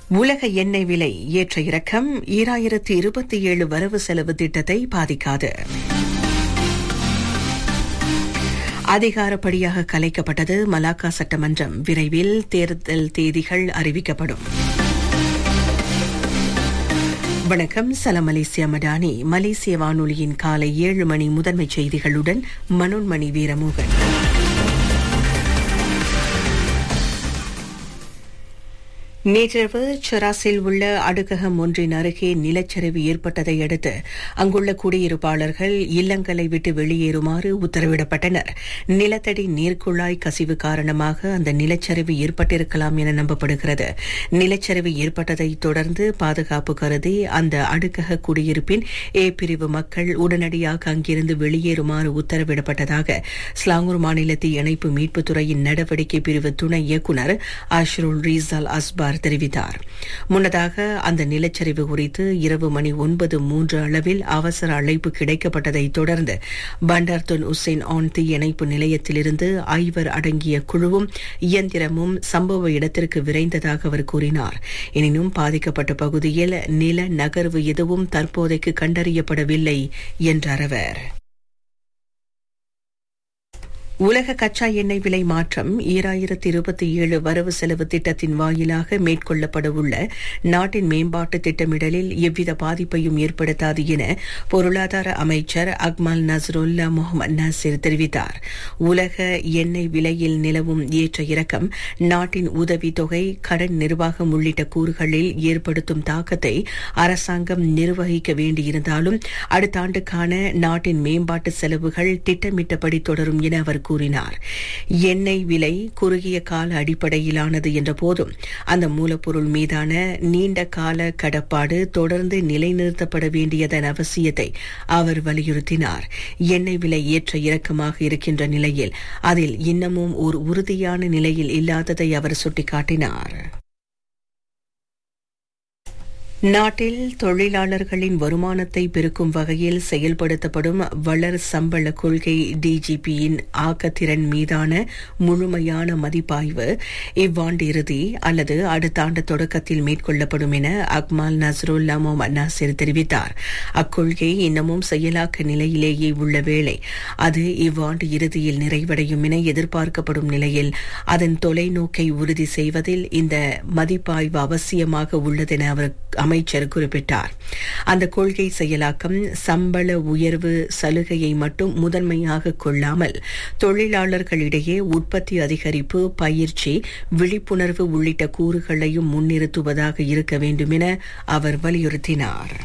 உலக எண்ணெய் விலை ஏற்ற இறக்கம் ஈராயிரத்து இருபத்தி ஏழு வரவு செலவு திட்டத்தை பாதிக்காது அதிகாரப்படியாக கலைக்கப்பட்டது மலாக்கா சட்டமன்றம் விரைவில் தேர்தல் தேதிகள் அறிவிக்கப்படும் வணக்கம் சலம் மலேசியா மடானி மலேசிய வானொலியின் காலை ஏழு மணி முதன்மை செய்திகளுடன் மனோன்மணி வீரமோகன் நேற்றிரவு செராசில் உள்ள அடுக்ககம் ஒன்றின் அருகே நிலச்சரிவு ஏற்பட்டதை அடுத்து அங்குள்ள குடியிருப்பாளர்கள் இல்லங்களை விட்டு வெளியேறுமாறு உத்தரவிடப்பட்டனர் நிலத்தடி நீர்க்குழாய் கசிவு காரணமாக அந்த நிலச்சரிவு ஏற்பட்டிருக்கலாம் என நம்பப்படுகிறது நிலச்சரிவு ஏற்பட்டதை தொடர்ந்து பாதுகாப்பு கருதி அந்த அடுக்கக குடியிருப்பின் ஏ பிரிவு மக்கள் உடனடியாக அங்கிருந்து வெளியேறுமாறு உத்தரவிடப்பட்டதாக ஸ்லாங்கூர் மாநில தீயணைப்பு மீட்புத் துறையின் நடவடிக்கை பிரிவு துணை இயக்குநர் அஷ்ருல் ரீசால் அஸ்பார் அவர் தெரிவித்தார் முன்னதாக அந்த நிலச்சரிவு குறித்து இரவு மணி ஒன்பது மூன்று அளவில் அவசர அழைப்பு கிடைக்கப்பட்டதை தொடர்ந்து பண்டார்துன் உசேன் ஆன் தீயணைப்பு நிலையத்திலிருந்து ஐவர் அடங்கிய குழுவும் இயந்திரமும் சம்பவ இடத்திற்கு விரைந்ததாக அவர் கூறினார் எனினும் பாதிக்கப்பட்ட பகுதியில் நில நகர்வு எதுவும் தற்போதைக்கு கண்டறியப்படவில்லை என்றார் அவர் உலக கச்சா எண்ணெய் விலை மாற்றம் ஈராயிரத்தி இருபத்தி ஏழு வரவு செலவு திட்டத்தின் வாயிலாக மேற்கொள்ளப்படவுள்ள நாட்டின் மேம்பாட்டு திட்டமிடலில் எவ்வித பாதிப்பையும் ஏற்படுத்தாது என பொருளாதார அமைச்சர் அக்மல் நசருல்லா முகமது நசீர் தெரிவித்தார் உலக எண்ணெய் விலையில் நிலவும் ஏற்ற இறக்கம் நாட்டின் உதவித்தொகை கடன் நிர்வாகம் உள்ளிட்ட கூறுகளில் ஏற்படுத்தும் தாக்கத்தை அரசாங்கம் நிர்வகிக்க வேண்டியிருந்தாலும் அடுத்த ஆண்டுக்கான நாட்டின் மேம்பாட்டு செலவுகள் திட்டமிட்டபடி தொடரும் என அவர் கூறினார் எண்ணெய் விலை குறுகிய கால அடிப்படையிலானது என்ற போதும் அந்த மூலப்பொருள் மீதான நீண்ட கால கடப்பாடு தொடர்ந்து நிலைநிறுத்தப்பட வேண்டியதன் அவசியத்தை அவர் வலியுறுத்தினார் எண்ணெய் விலை ஏற்ற இறக்கமாக இருக்கின்ற நிலையில் அதில் இன்னமும் ஒரு உறுதியான நிலையில் இல்லாததை அவர் சுட்டிக்காட்டினார் நாட்டில் தொழிலாளர்களின் வருமானத்தை பெருக்கும் வகையில் செயல்படுத்தப்படும் வளர் சம்பள கொள்கை டிஜிபியின் ஆக்கத்திறன் மீதான முழுமையான மதிப்பாய்வு இவ்வாண்டு இறுதி அல்லது அடுத்த ஆண்டு தொடக்கத்தில் மேற்கொள்ளப்படும் என அக்மால் நசருல்லா முகமது நாசிர் தெரிவித்தார் அக்கொள்கை இன்னமும் செயலாக்க நிலையிலேயே உள்ள வேளை அது இவ்வாண்டு இறுதியில் நிறைவடையும் என எதிர்பார்க்கப்படும் நிலையில் அதன் தொலைநோக்கை உறுதி செய்வதில் இந்த மதிப்பாய்வு அவசியமாக உள்ளதென அவர் அமைச்சர் குறிப்பிட்டார் அந்த கொள்கை செயலாக்கம் சம்பள உயர்வு சலுகையை மட்டும் முதன்மையாக கொள்ளாமல் தொழிலாளர்களிடையே உற்பத்தி அதிகரிப்பு பயிற்சி விழிப்புணர்வு உள்ளிட்ட கூறுகளையும் முன்னிறுத்துவதாக இருக்க வேண்டும் என அவர் வலியுறுத்தினார்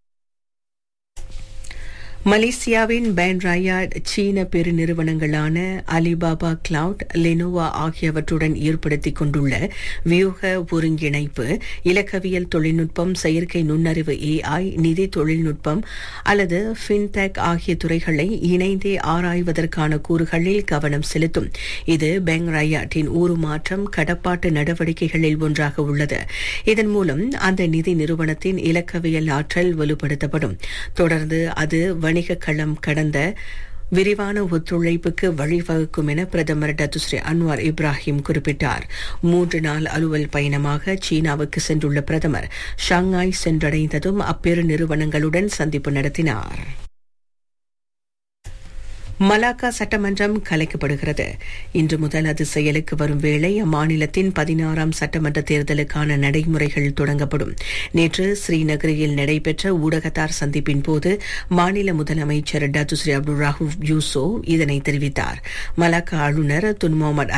மலேசியாவின் பேன்ராயாட் சீன பெருநிறுவனங்களான அலிபாபா கிளவுட் லெனோவா ஆகியவற்றுடன் ஏற்படுத்திக் கொண்டுள்ள வியூக ஒருங்கிணைப்பு இலக்கவியல் தொழில்நுட்பம் செயற்கை நுண்ணறிவு ஏஐ நிதி தொழில்நுட்பம் அல்லது ஃபின்டெக் ஆகிய துறைகளை இணைந்தே ஆராய்வதற்கான கூறுகளில் கவனம் செலுத்தும் இது பெங்ராயாட்டின் உருமாற்றம் கடப்பாட்டு நடவடிக்கைகளில் ஒன்றாக உள்ளது இதன் மூலம் அந்த நிதி நிறுவனத்தின் இலக்கவியல் ஆற்றல் வலுப்படுத்தப்படும் தொடர்ந்து அது வணிக களம் கடந்த விரிவான ஒத்துழைப்புக்கு வழிவகுக்கும் என பிரதமர் டத்துஸ்ரீ அன்வார் இப்ராஹிம் குறிப்பிட்டார் மூன்று நாள் அலுவல் பயணமாக சீனாவுக்கு சென்றுள்ள பிரதமர் ஷாங்காய் சென்றடைந்ததும் அப்பெரு நிறுவனங்களுடன் சந்திப்பு நடத்தினார் மலாக்கா சட்டமன்றம் கலைக்கப்படுகிறது இன்று முதல் அது செயலுக்கு வரும் வேளை அம்மாநிலத்தின் பதினாறாம் சட்டமன்ற தேர்தலுக்கான நடைமுறைகள் தொடங்கப்படும் நேற்று ஸ்ரீநகரில் நடைபெற்ற ஊடகத்தார் சந்திப்பின் போது மாநில முதலமைச்சர் டத்துஸ்ரீ அப்துல் ராஹூப் யூசோ இதனை தெரிவித்தார் மலாக்கா ஆளுநர் துன் முகமது